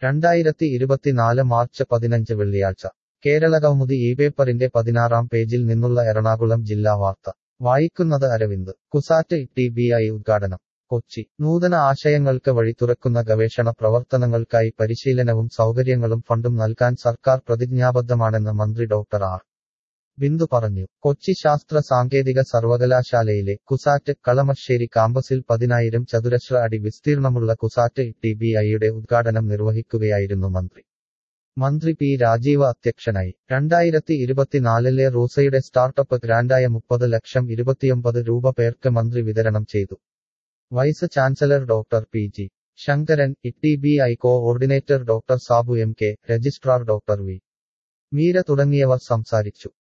രണ്ടായിരത്തി ഇരുപത്തിനാല് മാർച്ച് പതിനഞ്ച് വെള്ളിയാഴ്ച കേരളകൗമുദി ഈ പേപ്പറിന്റെ പതിനാറാം പേജിൽ നിന്നുള്ള എറണാകുളം ജില്ലാ വാർത്ത വായിക്കുന്നത് Aravind CUSAT T B I ഉദ്ഘാടനം കൊച്ചി നൂതന ആശയങ്ങൾക്ക് വഴി തുറക്കുന്ന ഗവേഷണ പ്രവർത്തനങ്ങൾക്കായി പരിശീലനവും സൗകര്യങ്ങളും ഫണ്ടും നൽകാൻ സർക്കാർ പ്രതിജ്ഞാബദ്ധമാണെന്ന് മന്ത്രി ഡോക്ടർ ആർ ബിന്ദു പറഞ്ഞു കൊച്ചി ശാസ്ത്ര സാങ്കേതിക സർവകലാശാലയിലെ കുസാറ്റ് കളമശ്ശേരി കാമ്പസിൽ പതിനായിരം ചതുരശ്ര അടി വിസ്തീർണമുള്ള കുസാറ്റ് ടി ബി ഐയുടെ ഉദ്ഘാടനം നിർവഹിക്കുകയായിരുന്നു മന്ത്രി മന്ത്രി പി രാജീവ അധ്യക്ഷനായി രണ്ടായിരത്തി ഇരുപത്തിനാലിലെ റൂസയുടെ സ്റ്റാർട്ടപ്പ് ഗ്രാൻഡായ മുപ്പത് ലക്ഷം ഇരുപത്തിയൊമ്പത് രൂപ പേർക്ക് മന്ത്രി വിതരണം ചെയ്തു vice chancellor doctor P G Sankaran E B I coordinator doctor Sabu M K registrar doctor V Meera തുടങ്ങിയവർ സംസാരിച്ചു